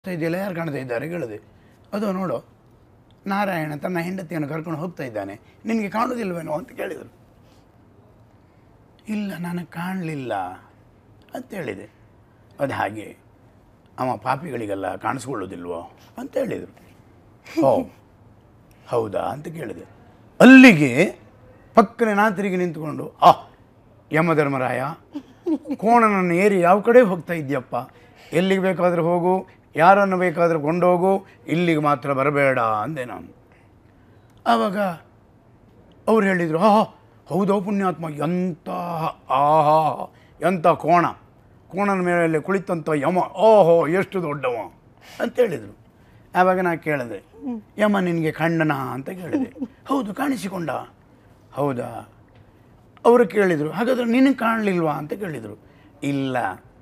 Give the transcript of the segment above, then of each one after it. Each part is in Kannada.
ಇದೆಯಲ್ಲ ಯಾರು ಕಾಣ್ತಾ ಇದ್ದಾರೆ ಕೇಳಿದೆ ಅದು ನೋಡು ನಾರಾಯಣ ತನ್ನ ಹೆಂಡತಿಯನ್ನು ಕರ್ಕೊಂಡು ಹೋಗ್ತಾ ಇದ್ದಾನೆ ನಿನಗೆ ಕಾಣುವುದಿಲ್ವೇನೋ ಅಂತ ಕೇಳಿದರು ಇಲ್ಲ ನನಗೆ ಕಾಣಲಿಲ್ಲ ಅಂತ ಹೇಳಿದೆ ಅದು ಹಾಗೆ ಅವ ಪಾಪಿಗಳಿಗೆಲ್ಲ ಕಾಣಿಸ್ಕೊಳ್ಳೋದಿಲ್ವೋ ಅಂತ ಹೇಳಿದರು ಓ ಹೌದಾ ಅಂತ ಕೇಳಿದೆ ಅಲ್ಲಿಗೆ ಪಕ್ಕನೆ ನಾ ತಿರುಗಿ ನಿಂತುಕೊಂಡು ಆ ಯಮಧರ್ಮರಾಯ ಕೋಣನನ್ನು ಏರಿ ಯಾವ ಕಡೆ ಹೋಗ್ತಾ ಇದ್ಯಪ್ಪ ಎಲ್ಲಿಗೆ ಬೇಕಾದರೂ ಹೋಗು ಯಾರನ್ನು ಬೇಕಾದರೂ ಕೊಂಡೋಗು ಇಲ್ಲಿಗೆ ಮಾತ್ರ ಬರಬೇಡ ಅಂದೆ ನಾನು ಆವಾಗ ಅವ್ರು ಹೇಳಿದರು ಆಹಾ ಹೌದೋ ಪುಣ್ಯಾತ್ಮ ಎಂಥ ಆಹಾ ಎಂಥ ಕೋಣ ಕೋಣನ ಮೇಲೆ ಕುಳಿತಂಥ ಯಮ ಓಹೋ ಎಷ್ಟು ದೊಡ್ಡವ ಅಂತ ಹೇಳಿದರು ಆವಾಗ ನಾ ಕೇಳಿದೆ ಯಮ ನಿನಗೆ ಖಂಡನ ಅಂತ ಕೇಳಿದೆ ಹೌದು ಕಾಣಿಸಿಕೊಂಡ ಹೌದಾ ಅವರು ಕೇಳಿದರು ಹಾಗಾದ್ರೆ ನಿನಗೆ ಕಾಣಲಿಲ್ವಾ ಅಂತ ಕೇಳಿದರು ಇಲ್ಲ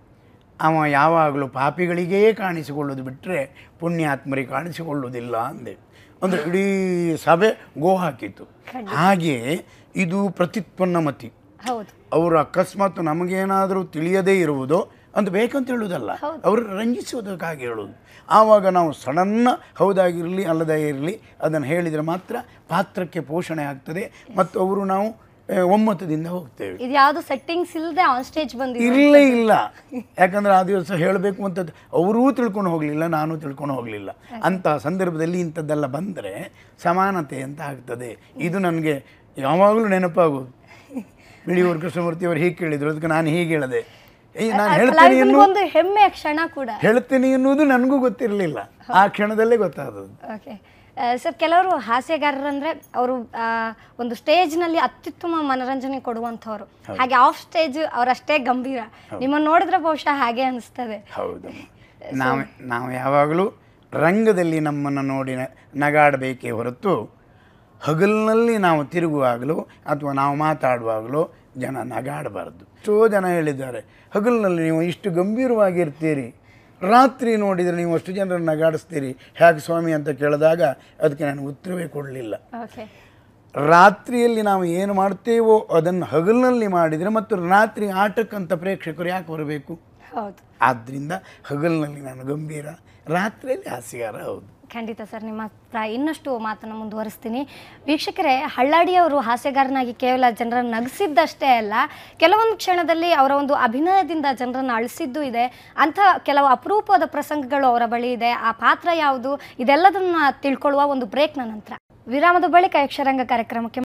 ಅವ ಯಾವಾಗಲೂ ಪಾಪಿಗಳಿಗೇ ಕಾಣಿಸಿಕೊಳ್ಳೋದು ಬಿಟ್ಟರೆ ಪುಣ್ಯಾತ್ಮರಿಗೆ ಕಾಣಿಸಿಕೊಳ್ಳೋದಿಲ್ಲ ಅಂದೆ ಅಂದರೆ ಇಡೀ ಸಭೆ ಗೋ ಹಾಕಿತ್ತು ಹಾಗೆ ಇದು ಪ್ರತಿತ್ಪನ್ನ ಮತಿ ಹೌದು ಅವರು ಅಕಸ್ಮಾತ್ ನಮಗೇನಾದರೂ ತಿಳಿಯದೇ ಇರುವುದು ಅಂತ ಬೇಕಂತ ಹೇಳುವುದಲ್ಲ ಅವರು ರಂಜಿಸುವುದಕ್ಕಾಗಿ ಹೇಳೋದು ಆವಾಗ ನಾವು ಸಡನ್ನ ಹೌದಾಗಿರಲಿ ಅಲ್ಲದೇ ಇರಲಿ ಅದನ್ನು ಹೇಳಿದರೆ ಮಾತ್ರ ಪಾತ್ರಕ್ಕೆ ಪೋಷಣೆ ಆಗ್ತದೆ ಮತ್ತು ಅವರು ನಾವು ಆ, ಒಮ್ಮತದಿಂದ ಹೋಗ್ತೇವೆ ಇದು ಯಾವುದು ಸೆಟ್ಟಿಂಗ್ಸ್ ಇಲ್ಲದೆ ಆನ್ ಸ್ಟೇಜ್ ಬಂದಿದೆ ಇಲ್ಲೇ ಇಲ್ಲ ಯಾಕಂದ್ರೆ ಆ ದಿವಸ ಹೇಳಬೇಕು ಅಂತ ಅವರೂ ತಿಳ್ಕೊಂಡು ಹೋಗಲಿಲ್ಲ ನಾನು ತಿಳ್ಕೊಂಡು ಹೋಗಲಿಲ್ಲ ಅಂತ ಸಂದರ್ಭದಲ್ಲಿ ಇಂಥದ್ದೆಲ್ಲ ಬಂದರೆ ಸಮಾನತೆ ಅಂತ ಆಗ್ತದೆ ಇದು ನನಗೆ ಯಾವಾಗಲೂ ನೆನಪಾಗೋದು ಬಿಳಿಯೂರು ಕೃಷ್ಣಮೂರ್ತಿ ಅವರು ಹೀಗೆ ಕೇಳಿದ್ರು ಅದಕ್ಕೆ ನಾನು ಹೀಗೆ ಹೇಳಿದೆ ಏಯ್ ನಾನು ಹೇಳ್ತೇನೆ ಎನ್ನು ಒಂದು ಹೆಮ್ಮೆಯ ಕ್ಷಣ ಕೂಡ ಹೇಳ್ತೇನೆ ಎನ್ನುವುದು ನನಗೂ ಗೊತ್ತಿರಲಿಲ್ಲ ಆ ಕ್ಷಣದಲ್ಲೇ ಗೊತ್ತಾದದ್ದು ಓಕೆ ಸರ್ ಕೆಲವರು ಹಾಸ್ಯಗಾರರಂದ್ರೆ ಅವರು ಒಂದು ಸ್ಟೇಜ್ನಲ್ಲಿ ಅತ್ಯುತ್ತಮ ಮನರಂಜನೆ ಕೊಡುವಂಥವ್ರು ಹಾಗೆ ಆಫ್ ಸ್ಟೇಜ್ ಅವರಷ್ಟೇ ಗಂಭೀರ ನಿಮ್ಮನ್ನು ನೋಡಿದ್ರೆ ಬಹುಶಃ ಹಾಗೆ ಅನಿಸ್ತದೆ ಹೌದು ನಾವು ನಾವು ಯಾವಾಗಲೂ ರಂಗದಲ್ಲಿ ನಮ್ಮನ್ನು ನೋಡಿ ನ- ನಗಾಡಬೇಕೇ ಹೊರತು ಹಗಲಿನಲ್ಲಿ ನಾವು ತಿರುಗುವಾಗಲೂ ಅಥವಾ ನಾವು ಮಾತಾಡುವಾಗಲೂ ಜನ ನಗಾಡಬಾರ್ದು ಎಷ್ಟೋ ಜನ ಹೇಳಿದ್ದಾರೆ ಹಗಲಿನಲ್ಲಿ ನೀವು ಇಷ್ಟು ಗಂಭೀರವಾಗಿರ್ತೀರಿ ರಾತ್ರಿ ನೋಡಿದರೆ ನೀವು ಅಷ್ಟು ಜನರನ್ನು ನಗಾಡಿಸ್ತೀರಿ ಹೇಗೆ ಸ್ವಾಮಿ ಅಂತ ಕೇಳಿದಾಗ ಅದಕ್ಕೆ ನಾನು ಉತ್ತರವೇ ಕೊಡಲಿಲ್ಲ ಓಕೆ ರಾತ್ರಿಯಲ್ಲಿ ನಾವು ಏನು ಮಾಡ್ತೇವೋ ಅದನ್ನು ಹಗಲಿನಲ್ಲಿ ಮಾಡಿದರೆ ಮತ್ತು ರಾತ್ರಿ ಆಟಕ್ಕಂತ ಪ್ರೇಕ್ಷಕರು ಯಾಕೆ ಬರಬೇಕು ಹೌದು ಆದ್ದರಿಂದ ಹಗಲಿನಲ್ಲಿ ನಾನು ಗಂಭೀರ ರಾತ್ರಿಯಲ್ಲಿ ಹಾಸ್ಯಗಾರ ಹೌದು ಖಂಡಿತ ಸರ್ ನಿಮ್ಮ ಹತ್ರ ಇನ್ನಷ್ಟು ಮಾತನ್ನು ಮುಂದುವರಿಸ್ತೀನಿ ವೀಕ್ಷಕರೇ ಹಳ್ಳಾಡಿಯವರು ಹಾಸ್ಯಗಾರನಾಗಿ ಕೇವಲ ಜನರನ್ನು ನಗಿಸಿದ್ದಷ್ಟೇ ಅಲ್ಲ ಕೆಲವೊಂದು ಕ್ಷಣದಲ್ಲಿ ಅವರ ಒಂದು ಅಭಿನಯದಿಂದ ಜನರನ್ನು ಅಳಿಸಿದ್ದು ಇದೆ ಅಂಥ ಕೆಲವು ಅಪರೂಪದ ಪ್ರಸಂಗಗಳು ಅವರ ಬಳಿ ಇದೆ ಆ ಪಾತ್ರ ಯಾವುದು ಇದೆಲ್ಲದನ್ನ ತಿಳ್ಕೊಳ್ಳುವ ಒಂದು ಬ್ರೇಕ್ನ ನಂತರ ವಿರಾಮದ ಬಳಿಕ ಯಕ್ಷರಂಗ ಕಾರ್ಯಕ್ರಮಕ್ಕೆ